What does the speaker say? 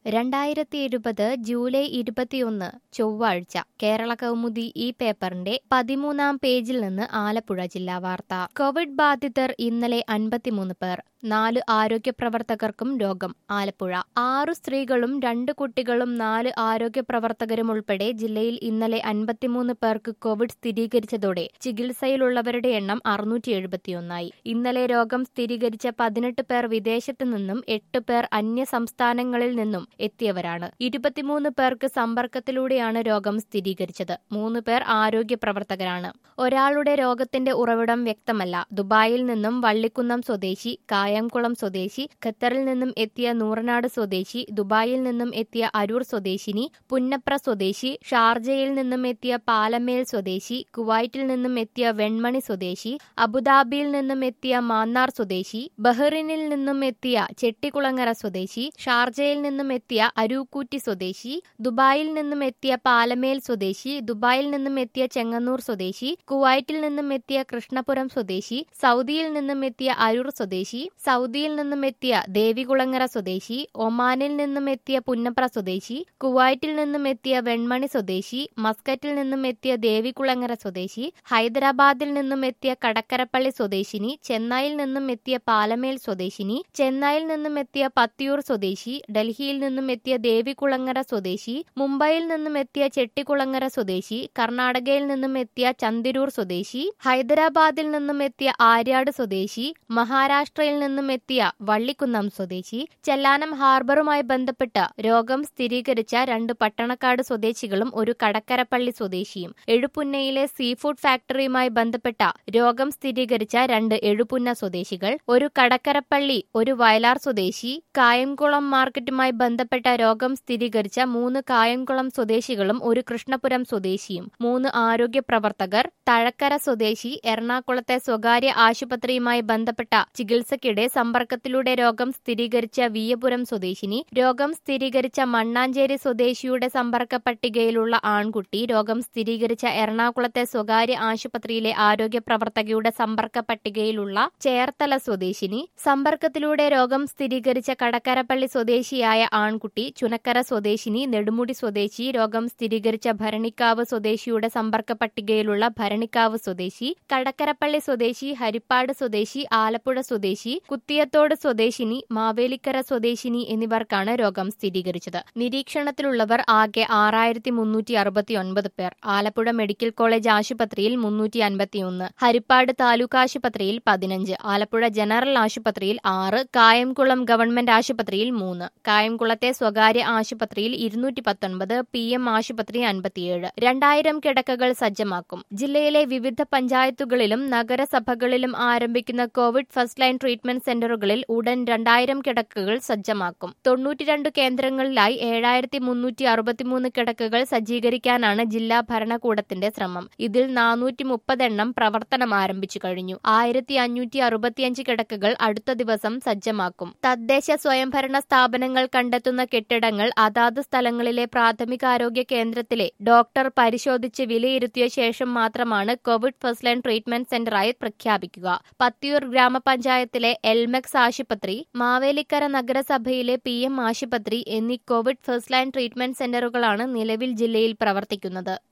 രണ്ടായിരത്തി ഇരുപത് ജൂലൈ ഇരുപത്തിയൊന്ന് ചൊവ്വാഴ്ച കേരള കൗമുദി ഈ പേപ്പറിന്റെ പതിമൂന്നാം പേജിൽ നിന്ന് ആലപ്പുഴ ജില്ലാ വാർത്ത കോവിഡ് ബാധിതർ ഇന്നലെ അൻപത്തിമൂന്ന് പേർ നാല് ആരോഗ്യ പ്രവർത്തകർക്കും രോഗം ആലപ്പുഴ ആറു സ്ത്രീകളും രണ്ട് കുട്ടികളും നാല് ആരോഗ്യ പ്രവർത്തകരും ഉൾപ്പെടെ ജില്ലയിൽ ഇന്നലെ അൻപത്തിമൂന്ന് പേർക്ക് കോവിഡ് സ്ഥിരീകരിച്ചതോടെ ചികിത്സയിലുള്ളവരുടെ എണ്ണം അറുന്നൂറ്റി എഴുപത്തിയൊന്നായി ഇന്നലെ രോഗം സ്ഥിരീകരിച്ച പതിനെട്ട് പേർ വിദേശത്തു നിന്നും എട്ട് പേർ അന്യ സംസ്ഥാനങ്ങളിൽ നിന്നും എത്തിയവരാണ് ഇരുപത്തിമൂന്ന് പേർക്ക് സമ്പർക്കത്തിലൂടെയാണ് രോഗം സ്ഥിരീകരിച്ചത് മൂന്ന് പേർ ആരോഗ്യ പ്രവർത്തകരാണ് ഒരാളുടെ രോഗത്തിന്റെ ഉറവിടം വ്യക്തമല്ല ദുബായിൽ നിന്നും വള്ളിക്കുന്നം സ്വദേശി കായംകുളം സ്വദേശി ഖത്തറിൽ നിന്നും എത്തിയ നൂറനാട് സ്വദേശി ദുബായിൽ നിന്നും എത്തിയ അരൂർ സ്വദേശിനി പുന്നപ്ര സ്വദേശി ഷാർജയിൽ നിന്നും എത്തിയ പാലമേൽ സ്വദേശി കുവൈറ്റിൽ നിന്നും എത്തിയ വെൺമണി സ്വദേശി അബുദാബിയിൽ നിന്നും എത്തിയ മാന്നാർ സ്വദേശി ബഹ്റിനിൽ നിന്നും എത്തിയ ചെട്ടിക്കുളങ്ങര സ്വദേശി ഷാർജയിൽ നിന്നും എത്തിയ അരൂക്കൂറ്റി സ്വദേശി ദുബായിൽ നിന്നും എത്തിയ പാലമേൽ സ്വദേശി ദുബായിൽ നിന്നും എത്തിയ ചെങ്ങന്നൂർ സ്വദേശി കുവൈറ്റിൽ നിന്നും എത്തിയ കൃഷ്ണപുരം സ്വദേശി സൗദിയിൽ നിന്നും എത്തിയ അരൂർ സ്വദേശി സൗദിയിൽ നിന്നും എത്തിയ ദേവികുളങ്ങര സ്വദേശി ഒമാനിൽ നിന്നും എത്തിയ പുന്നപ്ര സ്വദേശി കുവൈറ്റിൽ നിന്നും എത്തിയ വെൺമണി സ്വദേശി മസ്കറ്റിൽ നിന്നും എത്തിയ ദേവികുളങ്ങര സ്വദേശി ഹൈദരാബാദിൽ നിന്നും എത്തിയ കടക്കരപ്പള്ളി സ്വദേശിനി ചെന്നൈയിൽ നിന്നും എത്തിയ പാലമേൽ സ്വദേശിനി ചെന്നൈയിൽ നിന്നും എത്തിയ പത്തിയൂർ സ്വദേശി ഡൽഹിയിൽ നിന്നും എത്തിയ ദേവികുളങ്ങര സ്വദേശി മുംബൈയിൽ നിന്നും എത്തിയ ചെട്ടിക്കുളങ്ങര സ്വദേശി കർണാടകയിൽ നിന്നും എത്തിയ ചന്ദിരൂർ സ്വദേശി ഹൈദരാബാദിൽ നിന്നും എത്തിയ ആര്യാട് സ്വദേശി മഹാരാഷ്ട്രയിൽ നിന്നും എത്തിയ വള്ളിക്കുന്നം സ്വദേശി ചെല്ലാനം ഹാർബറുമായി ബന്ധപ്പെട്ട് രോഗം സ്ഥിരീകരിച്ച രണ്ട് പട്ടണക്കാട് സ്വദേശികളും ഒരു കടക്കരപ്പള്ളി സ്വദേശിയും എഴുപുന്നയിലെ സീഫുഡ് ഫാക്ടറിയുമായി ബന്ധപ്പെട്ട രോഗം സ്ഥിരീകരിച്ച രണ്ട് എഴുപുന്ന സ്വദേശികൾ ഒരു കടക്കരപ്പള്ളി ഒരു വയലാർ സ്വദേശി കായംകുളം മാർക്കറ്റുമായി ബന്ധപ്പെട്ട രോഗം സ്ഥിരീകരിച്ച മൂന്ന് കായംകുളം സ്വദേശികളും ഒരു കൃഷ്ണപുരം സ്വദേശിയും മൂന്ന് ആരോഗ്യ പ്രവർത്തകർ തഴക്കര സ്വദേശി എറണാകുളത്തെ സ്വകാര്യ ആശുപത്രിയുമായി ബന്ധപ്പെട്ട ചികിത്സയ്ക്കിടെ സമ്പർക്കത്തിലൂടെ രോഗം സ്ഥിരീകരിച്ച വിയപുരം സ്വദേശിനി രോഗം സ്ഥിരീകരിച്ച മണ്ണാഞ്ചേരി സ്വദേശിയുടെ സമ്പർക്ക പട്ടികയിലുള്ള ആൺകുട്ടി രോഗം സ്ഥിരീകരിച്ച എറണാകുളത്തെ സ്വകാര്യ ആശുപത്രിയിലെ ആരോഗ്യ പ്രവർത്തകയുടെ സമ്പർക്ക പട്ടികയിലുള്ള ചേർത്തല സ്വദേശിനി സമ്പർക്കത്തിലൂടെ രോഗം സ്ഥിരീകരിച്ച കടക്കരപ്പള്ളി സ്വദേശിയായ ആൺകുട്ടി ചുനക്കര സ്വദേശിനി നെടുമുടി സ്വദേശി രോഗം സ്ഥിരീകരിച്ച ഭരണിക്കാവ് സ്വദേശിയുടെ സമ്പർക്ക പട്ടികയിലുള്ള ഭരണിക്കാവ് സ്വദേശി കടക്കരപ്പള്ളി സ്വദേശി ഹരിപ്പാട് സ്വദേശി ആലപ്പുഴ സ്വദേശി കുത്തിയത്തോട് സ്വദേശിനി മാവേലിക്കര സ്വദേശിനി എന്നിവർക്കാണ് രോഗം സ്ഥിരീകരിച്ചത് നിരീക്ഷണത്തിലുള്ളവർ ആകെ ആറായിരത്തി മുന്നൂറ്റി അറുപത്തിയൊൻപത് പേർ ആലപ്പുഴ മെഡിക്കൽ കോളേജ് ആശുപത്രിയിൽ മുന്നൂറ്റി അൻപത്തിയൊന്ന് ഹരിപ്പാട് താലൂക്ക് ആശുപത്രിയിൽ പതിനഞ്ച് ആലപ്പുഴ ജനറൽ ആശുപത്രിയിൽ ആറ് കായംകുളം ഗവൺമെന്റ് ആശുപത്രിയിൽ മൂന്ന് കായംകുളത്തെ സ്വകാര്യ ആശുപത്രിയിൽ ഇരുന്നൂറ്റി പത്തൊൻപത് പി എം ആശുപത്രി അൻപത്തിയേഴ് രണ്ടായിരം കിടക്കകൾ സജ്ജമാക്കും ജില്ലയിലെ വിവിധ പഞ്ചായത്തുകളിലും നഗരസഭകളിലും ആരംഭിക്കുന്ന കോവിഡ് ഫസ്റ്റ് ലൈൻ ട്രീറ്റ്മെന്റ് സെന്ററുകളിൽ ഉടൻ രണ്ടായിരം കിടക്കകൾ സജ്ജമാക്കും തൊണ്ണൂറ്റിരണ്ട് കേന്ദ്രങ്ങളിലായി ഏഴായിരത്തി മുന്നൂറ്റി അറുപത്തിമൂന്ന് കിടക്കകൾ സജ്ജീകരിക്കാനാണ് ജില്ലാ ഭരണകൂടത്തിന്റെ ശ്രമം ഇതിൽ നാനൂറ്റി മുപ്പതെണ്ണം പ്രവർത്തനം ആരംഭിച്ചു കഴിഞ്ഞു ആയിരത്തി അഞ്ഞൂറ്റി അറുപത്തിയഞ്ച് കിടക്കകൾ അടുത്ത ദിവസം സജ്ജമാക്കും തദ്ദേശ സ്വയംഭരണ സ്ഥാപനങ്ങൾ കണ്ടെത്തുന്ന കെട്ടിടങ്ങൾ അതാത് സ്ഥലങ്ങളിലെ പ്രാഥമികാരോഗ്യ കേന്ദ്രത്തിലെ ഡോക്ടർ പരിശോധിച്ച് വിലയിരുത്തിയ ശേഷം മാത്രമാണ് കോവിഡ് ഫസ്റ്റ് ലൈൻ ട്രീറ്റ്മെന്റ് സെന്ററായി പ്രഖ്യാപിക്കുക പത്തിയൂർ ഗ്രാമപഞ്ചായത്തിലെ എൽമെക്സ് ആശുപത്രി മാവേലിക്കര നഗരസഭയിലെ പി എം ആശുപത്രി എന്നീ കോവിഡ് ഫസ്റ്റ് ലൈൻ ട്രീറ്റ്മെന്റ് സെന്ററുകളാണ് നിലവിൽ ജില്ലയിൽ പ്രവർത്തിക്കുന്നത്